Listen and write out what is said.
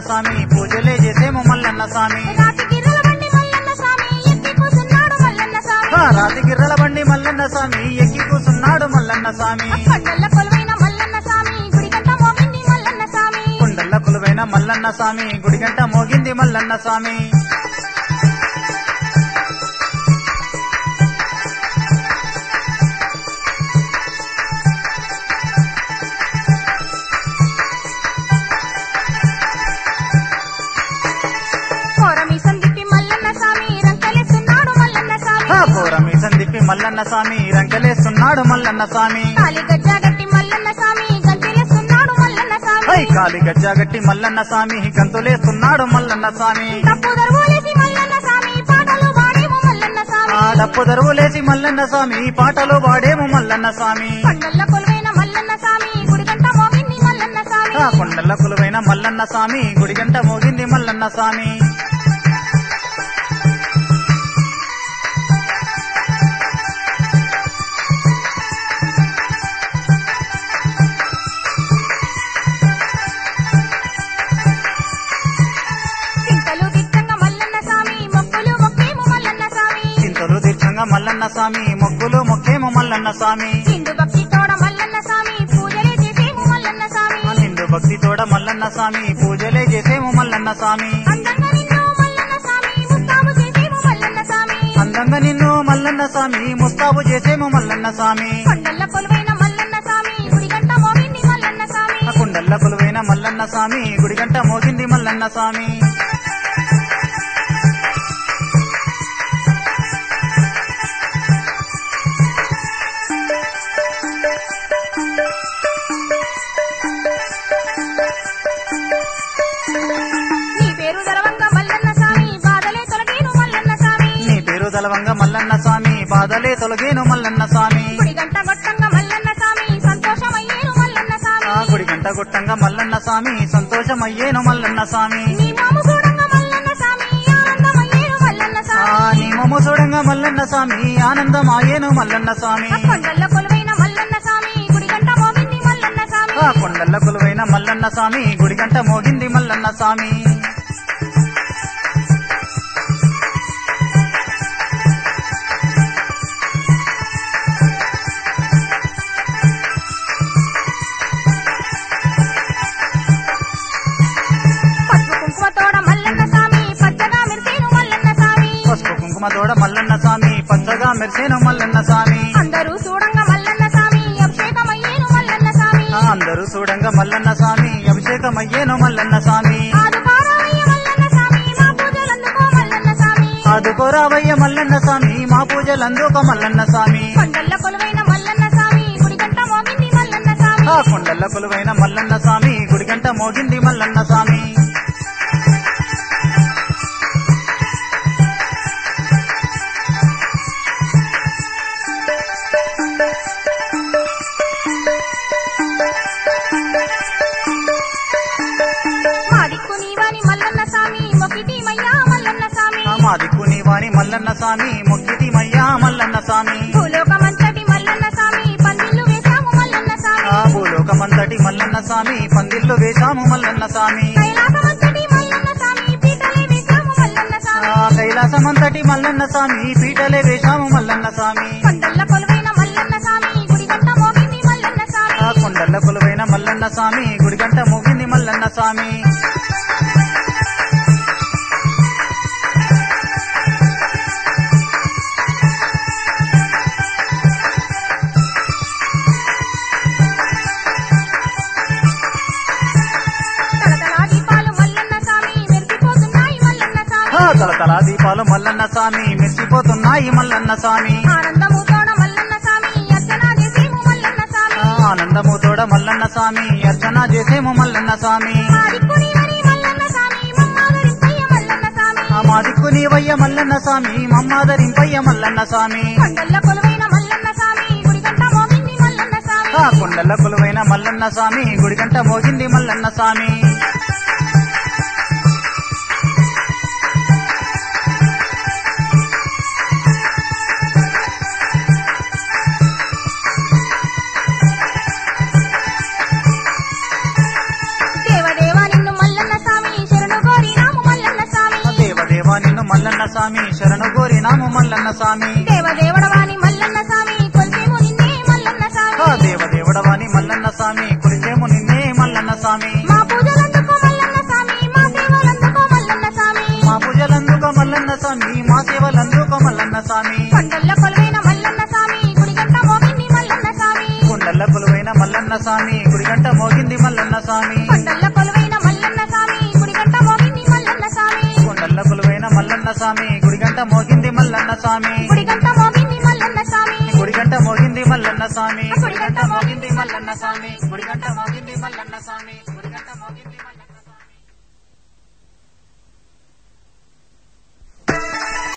స్వామి పూజలే చేసేము మల్లన్న స్వామి రాతి గిర్రల బండి మల్లన్న స్వామి ఎత్తి కూసున్నాడు మల్లన్న స్వామి ఆ రాతి గిర్రల బండి మల్లన్న స్వామి ఎక్కి కూసున్నాడు మల్లన్న స్వామి కొండల కొలువైన మల్లన్న స్వామి గుడిగంట మోగింది మల్లన్న స్వామి కొండల్ల కొలువైన మల్లన్న స్వామి గుడిగంట మోగింది మల్లన్న స్వామి కోరమి సందిప్పి మల్లన్న స్వామి రంకలేస్తున్నాడు మల్లన్న స్వామి ఆ పూరమి సందిప్పి మల్లన్న స్వామి రంకలేస్తున్నాడు మల్లన్న స్వామి కాలి గజ్జా గట్టి మల్లన్న స్వామి గంతిలేస్తున్నాడు మల్లన్న స్వామి హై కాలి గజ్జాగట్టి మల్లన్న స్వామి గంతులేస్తున్నాడు మల్లన్న స్వామి తప్పు దరువులేసి మల్లన్న స్వామి పాటలు పాడేమో మల్లన్న స్వామి ఆ డప్పు దరువులేసి మల్లన్న స్వామి పాటలు పాడేము మల్లన్న స్వామి కొండల కొలువైన మల్లన్న స్వామి గుడిగంట మోగింది మల్లన్న స్వామి ఆ కొండల కొలువైన మల్లన్న స్వామి గుడిగంట మోగింది మల్లన్న స్వామి చింతలు దిట్టంగా మల్లన్న స్వామి మొక్కులు మొక్కేమో మల్లన్న స్వామి చింతలు దీర్ఘంగా మల్లన్న స్వామి మొక్కులు మొక్కేము మల్లన్న స్వామి సింధు భక్తి తోడ మల్లన్న స్వామి పూజలే చేసేమో మల్లన్న స్వామి ఆ నిండు భక్తి తోడ మల్లన్న స్వామి పూజలే చేసేము మల్లన్న స్వామి అందంగా నిన్ను మల్లన్న స్వామి ముస్తాబు చేసేమో మల్లన్న స్వామి అందంగా నిన్ను మల్లన్న స్వామి ముస్తాబు చేసేము మల్లన్న స్వామి కొండల కొలువైన మల్లన్న స్వామి గుడిగంట మోగింది మల్లన్న స్వామి ఆ కొండల్ల కొలువైన మల్లన్న స్వామి గుడిగంట మోగింది మల్లన్న స్వామి నీ పేరు దరవంగా మల్లన్న స్వామి బాధలే తొలగేను మల్లన్న స్వామి నీ పేరు తలవంగ మల్లన్న స్వామి బాధలే తొలగేను మల్లన్న స్వామి గుడిగంట గొట్టంగా మల్లన్న స్వామి సంతోషమయ్యేను మల్లన్న స్వామి ఆ గుడి గంట గుట్టంగా మల్లన్న స్వామి సంతోషమయ్యేను మల్లన్న స్వామి నీ మాము చూడంగా మల్లన్న స్వామి ఆనందమయ్యేను మల్లన్న ఆ స్వామి నీ మొమ్మ చూడంగా మల్లన్న స్వామి ఆనందమాయేను మల్లన్న స్వామి ఆ కొండల కొలువైన మల్లన్న స్వామి గుడిగంట మోగింది మల్లన్న స్వామి ఆ కొండల్ల కొలువైన మల్లన్న స్వామి గుడిగంట మోగింది మల్లన్న స్వామి పసుపు కుంకుమ తోడ మల్లన్న స్వామి పచ్చగా మెరిసేను మల్లన్న స్వామి పసుపు కుంకుమ తోడ మల్లన్న స్వామి పచ్చగా మెరిసేను మల్లన్న స్వామి అందరూ చూడంగా మల్లన్న స్వామి అభిషేకమయ్యేను మల్లన్న స్వామి ఆ అందరూ చూడంగా మల్లన్న స్వామి అభిషేకమయ్యేను మల్లన్న స్వామి ఆదుకోరావయ్య మల్లన్న స్వామి మా పూజలందుకో మల్లన్న స్వామి ఆదుకోరావయ్య మల్లన్న స్వామి మా పూజలందుక మల్లన్న స్వామి కొండల్ల కొలువైన మల్లన్న స్వామి గుడిగంట మోగింది మల్లన్న స్వామి ఆ కొండల్ల కొలువైన మల్లన్న స్వామి గుడిగంట మోగింది మల్లన్న స్వామి మా దిక్కు నీవాని మల్లన్న స్వామి మొక్కిటి మయ్యా మల్లన్న స్వామి ఆ మా దిక్కు నీవాని మల్లన్న స్వామి మొక్కితి మయ్యా మల్లన్న స్వామి భూలోకమంతటి మల్లన్న స్వామి పందిళ్ళు వేశాము మల్లన్న స్వామి ఆ భూలోకమంతటి మల్లన్న స్వామి పందిళ్ళు వేశాము మల్లన్న స్వామి కైలాసమంతటి మల్లన్న స్వామి పీటలే వేశాము మల్లన్న స్వామి ఆ కైలాసమంతటి మల్లన్న స్వామి పీటలే వేశాము మల్లన్న స్వామి కొండల్ల కొలువైన మల్లన్న స్వామి గుడిగంట మోగింది మల్లన్న స్వామి ఆ కొండల్ల కొలువైన మల్లన్న స్వామి గుడిగంట మోగింది మల్లన్న స్వామి తలతలా దీపాలు మల్లన్న స్వామి మెరిసిపోతున్నాయి మల్లన్న స్వామి ఆ తలతల దీపాలు మల్లన్న స్వామి మెరిసిపోతున్నాయి మల్లన్న స్వామి ఆనందము తోడ మల్లన్న స్వామి అర్చన చేసేము మల్లన్న స్వామి ఆ ఆనందము తోడ మల్లన్న స్వామి అర్చన చేసేము మల్లన్న స్వామి మా దిక్కు నీవని మల్లన్న స్వామి మమ్మాదరింపయ్య మల్లన్న స్వామి ఆ మా దిక్కు నీవయ్య మల్లన్న స్వామి మమ్మాదరింపయ్య మల్లన్న స్వామి కొండల్ల కొలువైన మల్లన్న స్వామి గుడిగంట మోగింది మల్లన్న స్వామి ఆ కొండల కొలువైన మల్లన్న స్వామి గుడిగంట మోగింది మల్లన్న స్వామి దేవదేవా నిన్ను మల్లన్న స్వామి శరణు స్వామి శరణు కోరినాము మల్లన్న స్వామి దేవదేవడవాని మల్లన్న స్వామి కొలిసేము నిన్నే మల్లన్న ఆ స్వామి దేవదేవుడవాని మల్లన్న స్వామి కురిసేము నిన్నే మల్లన్న స్వామి మా పూజలందుకో మల్లన్న స్వామి మా సేవలందుకో మల్లన్న స్వామి మా పూజలందుకో మల్లన్న స్వామి మా సేవలందుకో మల్లన్న స్వామి కొండల్ల కొలువైన మల్లన్న స్వామి గుడిగంట మోగింది మల్లన్న స్వామి కొండల్ల కొలువైన మల్లన్న స్వామి గుడిగంట మోగింది మల్లన్న స్వామి కొండల్ల కొలువైన మల్లన్న స్వామి గుడిగంట మోగింది మల్లన్న స్వామి కొండల్ల కొలువైన మల్లన్న స్వామి గుడిగంట మోగింది మల్లన్న స్వామి గుడిగంట మోగింది మల్లన్న స్వామి గుడిగంట మోగింది మల్లన్న స్వామి గుడిగంట మోగింది మల్లన్న స్వామి గుడిగంట మోగింది మల్లన్న స్వామి